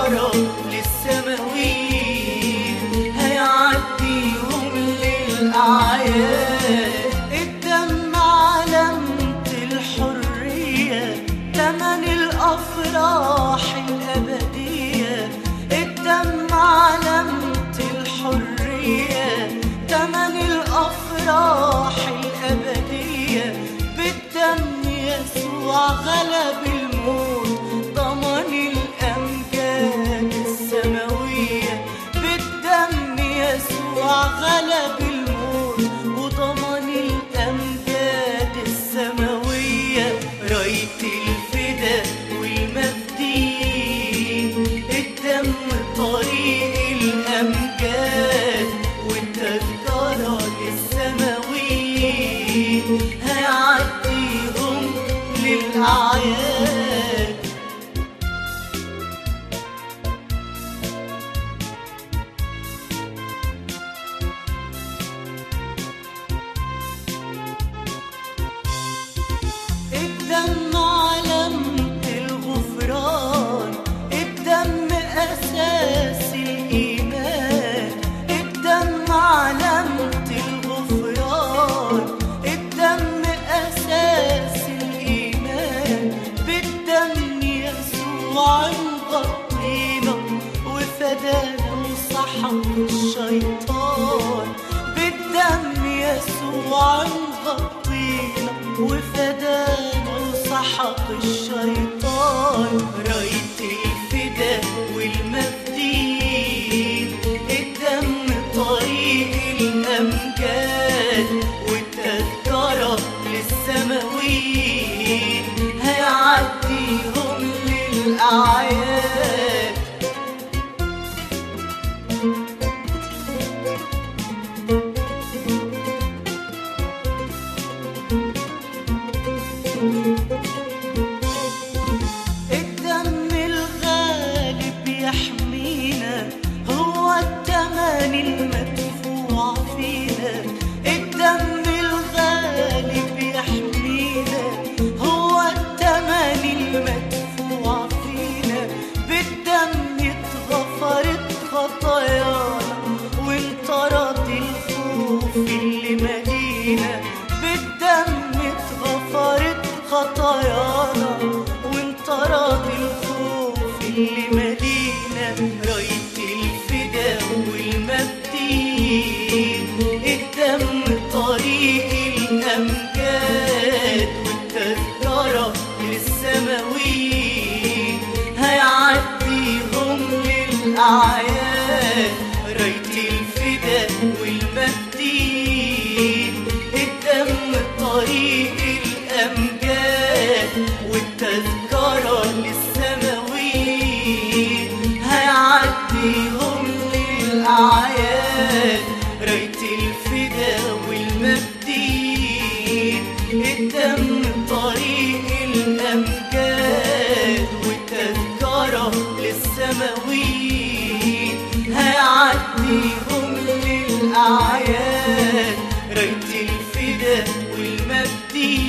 والتذكرة للسماويين هيعديهم للأعياد الدم علامة الحرية تمن الأفراح الأبدية الدم علامة الحرية تمن الأفراح الأبدية بالدم يسوع غلب الموت ضمن الأمجاد السماوية بالدم يسوع غلب الموت وضمن الأمجاد السماوية راية الفدا والمفدين الدم طريق الأمجاد والتذكرة للسماويين هيعديهم للأعياد الدم علامة الغفران الدم أساس الإيمان الدم علامة الغفران الدم أساس الإيمان بالدم يسوع مغطينا وفدانا وسحق الشيطان بالدم يسوع مغطينا وفدانا وسحق الشيطان راية الفدا والمفدين الدم طريق الأمجاد والتذكرة للسماويين هيعديهم للأعياد الدم الغالب يحمينا هو التمن المدفوع فينا الدم الغالب يحمينا هو التمن المدفوع فينا بالدم اتغفرت خطايانا وانطرد الخوف اللي مدينا بالدم اتغفرت خطايانا وانطرد الخوف اللي مدينا راية الفدا والمجدين الدم طريق الأمجاد والتذكرة للسماويين هيعديهم للأعياد راية الفدا والمجدين الدم طريق الأمجاد والتذكرة للسماويين هيعديهم للأعياد راية الفدا والمجدين الدم طريق الأمجاد والتذكرة للسماويين هيعديهم للأعياد راية الفدا والمجدين